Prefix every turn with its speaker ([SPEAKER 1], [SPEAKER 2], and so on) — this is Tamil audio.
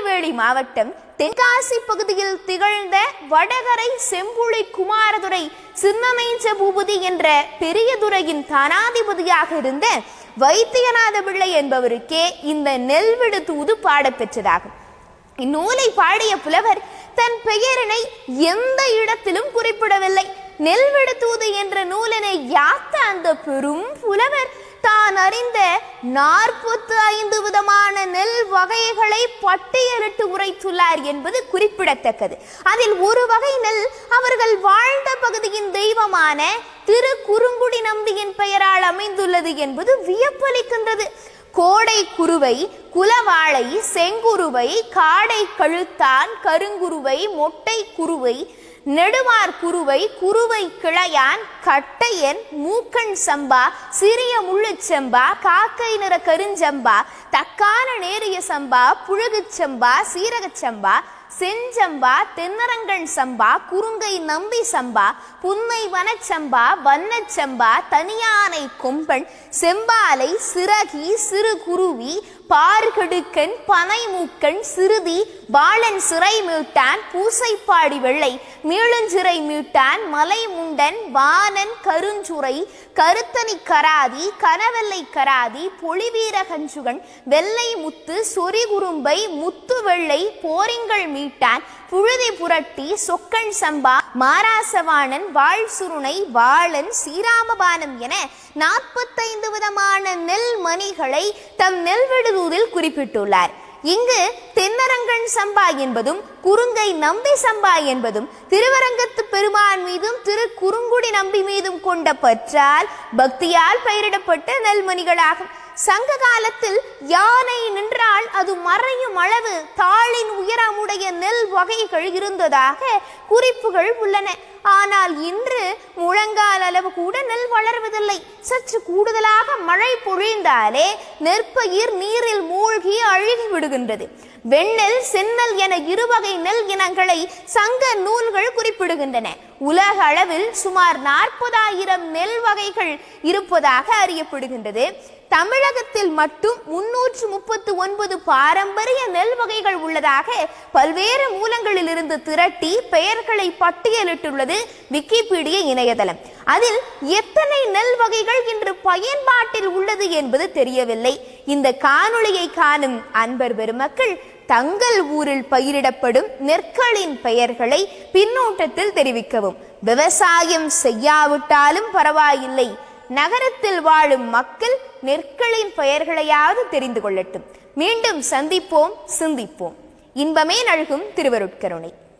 [SPEAKER 1] திருநெல்வேலி மாவட்டம் தென்காசி பகுதியில் திகழ்ந்த வடகரை செம்புளி குமாரதுரை சின்னமேஞ்ச பூபதி என்ற பெரியதுரையின் தானாதிபதியாக இருந்த வைத்தியநாத பிள்ளை என்பவருக்கே இந்த நெல்விடு தூது பாடப்பெற்றதாகும் இந்நூலை பாடிய புலவர் தன் பெயரினை எந்த இடத்திலும் குறிப்பிடவில்லை நெல்விடு தூது என்ற நூலினை யாத்த அந்த பெரும் புலவர் தான் அறிந்த நாற்பத்து ஐந்து விதமான நெல் வகைகளை பட்டியலிட்டு உரைத்துள்ளார் என்பது குறிப்பிடத்தக்கது அதில் ஒரு வகை நெல் அவர்கள் வாழ்ந்த பகுதியின் தெய்வமான திரு குறுங்குடி நம்பியின் பெயரால் அமைந்துள்ளது என்பது வியப்பளிக்கின்றது கோடை குருவை குலவாழை செங்குருவை காடை கழுத்தான் கருங்குருவை மொட்டை குருவை நெடுமார் குருவை குருவை கிளையான் கட்டையன் மூக்கண் சம்பா சிறிய முள்ளுச் சம்பா காக்கை நிற கருஞ்சம்பா தக்கான நேரிய சம்பா புழுகுச் சம்பா சீரகச் சம்பா செஞ்சம்பா தென்னரங்கன் சம்பா குறுங்கை நம்பி சம்பா புன்னை வனச்சம்பா வண்ணச்சம்பா தனியானை கொம்பன் செம்பாலை சிறகி சிறு குருவி பார்கடுக்கன் பனைமூக்கன் சிறுதி பாலன் சிறை மீட்டான் பூசைப்பாடி வெள்ளை மீளஞ்சிறை மீட்டான் மலை முண்டன் வானன் கருஞ்சுரை கருத்தனி கராதி கனவெல்லை கராதி பொலிவீர கஞ்சுகன் வெள்ளை முத்து சொரிகுறும்பை முத்து வெள்ளை போரிங்கள் மீட்டான் புழுதி புரட்டி சொக்கன் சம்பா மாராசவாணன் வாழ் சுருணை வாளன் சீராமபானம் என நாற்பத்தைந்து விதமான நெல் மணிகளை தம் நெல்விடுதூதில் குறிப்பிட்டுள்ளார் இங்கு தென்னரங்கன் சம்பா என்பதும் குறுங்கை நம்பி சம்பா என்பதும் திருவரங்கத்து பெருமான் மீதும் திரு குறுங்குடி நம்பி மீதும் கொண்ட பற்றால் பக்தியால் பெயரிடப்பட்ட நெல்மணிகளாகும் சங்க காலத்தில் யானை நின்றால் அது மறையும் அளவு தாளின் உயரமுடைய நெல் வகைகள் இருந்ததாக குறிப்புகள் உள்ளன ஆனால் இன்று முழங்கால் அளவு கூட நெல் வளர்வதில்லை சற்று கூடுதலாக மழை பொழிந்தாலே நெற்பயிர் நீரில் மூழ்கி அழுகி விடுகின்றது வெண்ணெல் செந்நெல் என இருவகை நெல் இனங்களை சங்க நூல்கள் குறிப்பிடுகின்றன உலக அளவில் சுமார் நாற்பதாயிரம் நெல் வகைகள் இருப்பதாக அறியப்படுகின்றது தமிழகத்தில் மட்டும் முன்னூற்று முப்பத்து ஒன்பது பாரம்பரிய நெல் வகைகள் உள்ளதாக பல்வேறு மூலங்களில் இருந்து திரட்டி பெயர்களை பட்டியலிட்டுள்ளது விக்கிபீடிய இணையதளம் அதில் எத்தனை நெல் வகைகள் இன்று பயன்பாட்டில் உள்ளது என்பது தெரியவில்லை இந்த காணொளியை காணும் அன்பர் பெருமக்கள் தங்கள் ஊரில் பயிரிடப்படும் நெற்களின் பெயர்களை பின்னூட்டத்தில் தெரிவிக்கவும் விவசாயம் செய்யாவிட்டாலும் பரவாயில்லை நகரத்தில் வாழும் மக்கள் நெற்களின் பெயர்களையாவது தெரிந்து கொள்ளட்டும் மீண்டும் சந்திப்போம் சிந்திப்போம் இன்பமே நல்கும் திருவருட்கருணை